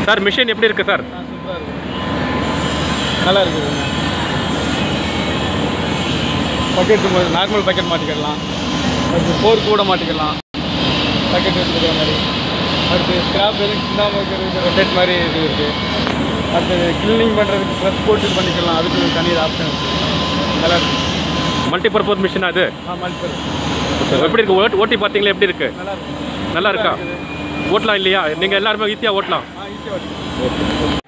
sir machine எப்படி இருக்குது sir சூப்பராக இருக்குது நல்லா இருக்குது பக்கெட் நார்மல் பக்கெட் மாட்டிக்கிடலாம் அடுத்து ஃபோர் கூட மாட்டிக்கலாம் பக்கெட் எடுத்துக்கிற மாதிரி அடுத்து ஸ்கிராப் எதுவும் சிந்தாமல் இருக்கிறதுக்கு ரொட்டேட் மாதிரி இது இருக்குது அடுத்து கிளீனிங் பண்ணுறதுக்கு ப்ரெஸ் போட்டு இது பண்ணிக்கலாம் அதுக்கு தனி ஆப்ஷன் இருக்குது நல்லா இருக்கு மல்டி பர்பஸ் மிஷின் அது ஆ மல்டிபல் எப்படி இருக்கு ஓட்டி ஓட்டி பார்த்தீங்களா எப்படி இருக்கு நல்லா இருக்கு நல்லா இருக்கா ஓட்டலாம் இல்லையா நீங்கள் எல்லாருமே ஈஸியாக ஓட்டலாம் ஆ ஈஸியாக